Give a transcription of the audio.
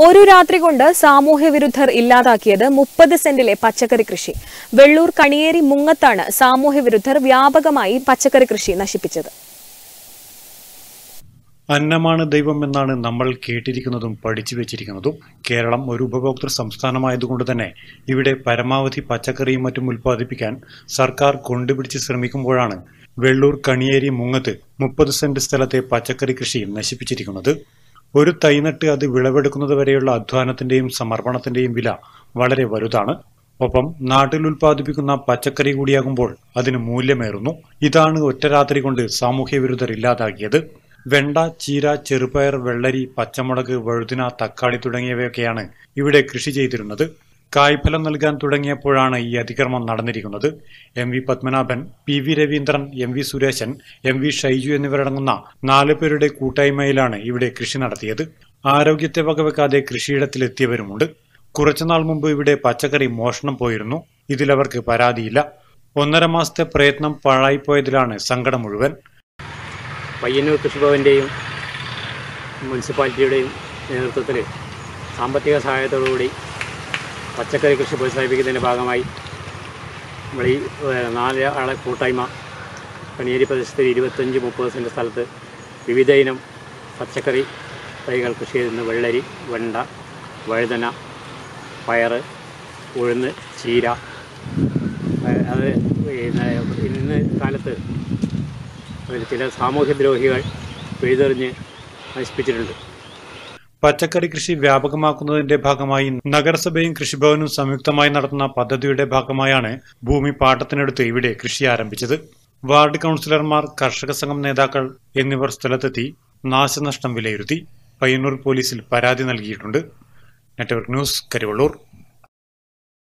ഒരു രാത്രി കൊണ്ട് സാമൂഹ്യ വിരുദ്ധർ ഇല്ലാതാക്കിയത് മുപ്പത് സെന്റിലെ പച്ചക്കറി കൃഷി വെള്ളൂർ കണിയേരി മുങ്ങത്താണ് സാമൂഹ്യ വിരുദ്ധർ വ്യാപകമായി പച്ചക്കറി കൃഷി നശിപ്പിച്ചത് അന്നമാണ് ദൈവം എന്നാണ് നമ്മൾ കേട്ടിരിക്കുന്നതും പഠിച്ചു വെച്ചിരിക്കുന്നതും കേരളം ഒരു ഉപഭോക്തൃ സംസ്ഥാനമായതുകൊണ്ട് തന്നെ ഇവിടെ പരമാവധി പച്ചക്കറിയും മറ്റും ഉൽപ്പാദിപ്പിക്കാൻ സർക്കാർ കൊണ്ടുപിടിച്ച് ശ്രമിക്കുമ്പോഴാണ് വെള്ളൂർ കണിയേരി മുങ്ങത്ത് മുപ്പത് സെന്റ് സ്ഥലത്തെ പച്ചക്കറി കൃഷി നശിപ്പിച്ചിരിക്കുന്നത് ഒരു തൈ നട്ട് അത് വിളവെടുക്കുന്നത് വരെയുള്ള അധ്വാനത്തിന്റെയും സമർപ്പണത്തിന്റെയും വില വളരെ വലുതാണ് ഒപ്പം നാട്ടിൽ ഉൽപ്പാദിപ്പിക്കുന്ന പച്ചക്കറി കൂടിയാകുമ്പോൾ അതിന് മൂല്യമേറുന്നു ഇതാണ് ഒറ്റ രാത്രി കൊണ്ട് സാമൂഹ്യ വിരുദ്ധർ ഇല്ലാതാക്കിയത് വെണ്ട ചീര ചെറുപയർ വെള്ളരി പച്ചമുളക് വഴുതിന തക്കാളി തുടങ്ങിയവയൊക്കെയാണ് ഇവിടെ കൃഷി ചെയ്തിരുന്നത് കായ്ഫലം നൽകാൻ തുടങ്ങിയപ്പോഴാണ് ഈ അതിക്രമം നടന്നിരിക്കുന്നത് M V Padmanabhan P V Raveendran M V Suresan M V Shaiju എന്നിവരടങ്ങുന്ന നാല് പേരുടെ കൂട്ടായ്മയിലാണ് ഇവിടെ കൃഷി നടത്തിയത് ആരോഗ്യത്തെ വകവെക്കാതെ കൃഷിയിടത്തിലെത്തിയവരുമുണ്ട് കുറച്ചുനാൾ മുമ്പ് ഇവിടെ പച്ചക്കറി മോഷണം പോയിരുന്നു ഇതിലവർക്ക് പരാതിയില്ല ഒന്നര മാസത്തെ പ്രയത്നം പാഴായിപ്പോയതിലാണ് സങ്കടം മുഴുവൻ പയ്യന്നൂർ കൃഷിഭവൻ്റെയും മുനിസിപ്പാലിറ്റിയുടെയും നേതൃത്വത്തിൽ സാമ്പത്തിക സഹായത്തോടുകൂടി പച്ചക്കറി കൃഷി പ്രോത്സാഹിപ്പിക്കുന്നതിൻ്റെ ഭാഗമായി നമ്മൾ ഈ ഏഹ്, നാല് ആളെ കൂട്ടായ്മ കണിയേരി പ്രദേശത്ത് ഇരുപത്തഞ്ച് മുപ്പത് സെൻറ്റ് സ്ഥലത്ത് വിവിധ ഇനം പച്ചക്കറി തൈകൾ കൃഷി ചെയ്യുന്ന വെള്ളരി വെണ്ട വഴുതന പയറ് ഉഴുന്ന് ചീര ഏഹ്, അത് പിന്നെ ഇന്ന് കാലത്ത് അതിൽ ചില സാമൂഹ്യദ്രോഹികൾ പിഴുതെറിഞ്ഞ് നശിപ്പിച്ചിട്ടുണ്ട് പച്ചക്കറി കൃഷി വ്യാപകമാക്കുന്നതിന്റെ ഭാഗമായി നഗരസഭയും കൃഷിഭവനും സംയുക്തമായി നടത്തുന്ന പദ്ധതിയുടെ ഭാഗമായാണ് ഭൂമി പാട്ടത്തിനെടുത്ത് ഇവിടെ കൃഷി ആരംഭിച്ചത് വാർഡ് കൗൺസിലർമാർ കർഷക സംഘം നേതാക്കൾ എന്നിവർ സ്ഥലത്തെത്തി നാശനഷ്ടം വിലയിരുത്തി പയ്യന്നൂർ പോലീസിൽ പരാതി നൽകിയിട്ടുണ്ട് നെറ്റ്വർക്ക് ന്യൂസ് കരിവള്ളൂർ